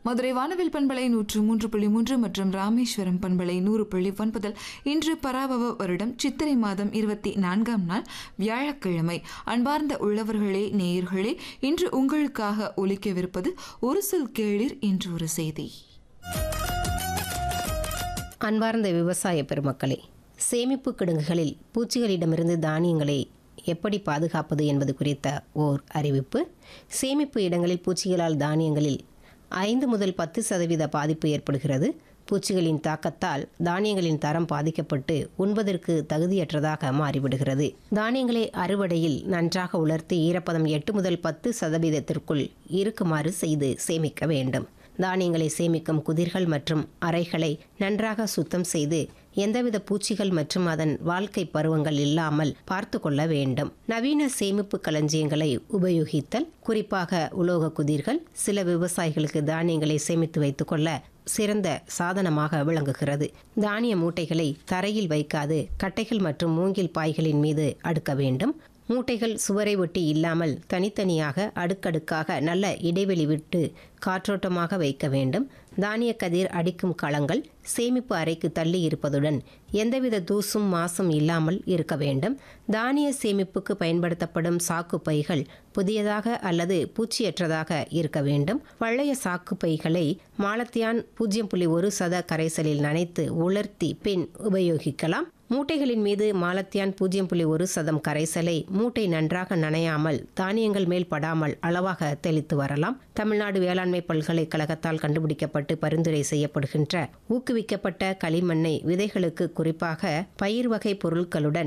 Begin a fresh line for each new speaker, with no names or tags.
மதுரை வானவில் பண்பலை நூற்று மூன்று புள்ளி மூன்று மற்றும் ராமேஸ்வரம் பண்பலை நூறு புள்ளி ஒன்பதில் இன்று பராபவ வருடம் சித்திரை மாதம் இருபத்தி நான்காம் நாள் வியாழக்கிழமை அன்பார்ந்த உள்ளவர்களே நேயர்களே இன்று உங்களுக்காக ஒலிக்கவிருப்பது ஒரு சொல் கேளிர் என்று ஒரு செய்தி
அன்பார்ந்த விவசாய பெருமக்களே சேமிப்பு கிடங்குகளில் பூச்சிகளிடமிருந்து தானியங்களை எப்படி பாதுகாப்பது என்பது குறித்த ஓர் அறிவிப்பு சேமிப்பு இடங்களில் பூச்சிகளால் தானியங்களில் ஐந்து முதல் பத்து சதவீத பாதிப்பு ஏற்படுகிறது பூச்சிகளின் தாக்கத்தால் தானியங்களின் தரம் பாதிக்கப்பட்டு உண்பதற்கு தகுதியற்றதாக மாறிவிடுகிறது தானியங்களை அறுவடையில் நன்றாக உலர்த்தி ஈரப்பதம் எட்டு முதல் பத்து சதவீதத்திற்குள் இருக்குமாறு செய்து சேமிக்க வேண்டும் தானியங்களை சேமிக்கும் குதிர்கள் மற்றும் அறைகளை நன்றாக சுத்தம் செய்து எந்தவித பூச்சிகள் மற்றும் அதன் வாழ்க்கை பருவங்கள் இல்லாமல் பார்த்து கொள்ள வேண்டும் நவீன சேமிப்பு களஞ்சியங்களை உபயோகித்தல் குறிப்பாக உலோக குதிர்கள் சில விவசாயிகளுக்கு தானியங்களை சேமித்து வைத்துக்கொள்ள சிறந்த சாதனமாக விளங்குகிறது தானிய மூட்டைகளை தரையில் வைக்காது கட்டைகள் மற்றும் மூங்கில் பாய்களின் மீது அடுக்க வேண்டும் மூட்டைகள் சுவரை ஒட்டி இல்லாமல் தனித்தனியாக அடுக்கடுக்காக நல்ல இடைவெளி விட்டு காற்றோட்டமாக வைக்க வேண்டும் தானிய கதிர் அடிக்கும் களங்கள் சேமிப்பு அறைக்கு தள்ளி இருப்பதுடன் எந்தவித தூசும் மாசும் இல்லாமல் இருக்க வேண்டும் தானிய சேமிப்புக்கு பயன்படுத்தப்படும் சாக்கு பைகள் புதியதாக அல்லது பூச்சியற்றதாக இருக்க வேண்டும் பழைய சாக்கு பைகளை மாலத்தியான் பூஜ்ஜியம் புள்ளி ஒரு சத கரைசலில் நனைத்து உலர்த்தி பின் உபயோகிக்கலாம் மூட்டைகளின் மீது மாலத்தியான் பூஜ்ஜியம் புள்ளி ஒரு சதம் கரைசலை மூட்டை நன்றாக நனையாமல் தானியங்கள் மேல் படாமல் அளவாக தெளித்து வரலாம் தமிழ்நாடு வேளாண்மை பல்கலைக்கழகத்தால் கண்டுபிடிக்கப்பட்டு பரிந்துரை செய்யப்படுகின்ற ஊக்குவிக்கப்பட்ட களிமண்ணை விதைகளுக்கு குறிப்பாக பயிர் வகை பொருட்களுடன்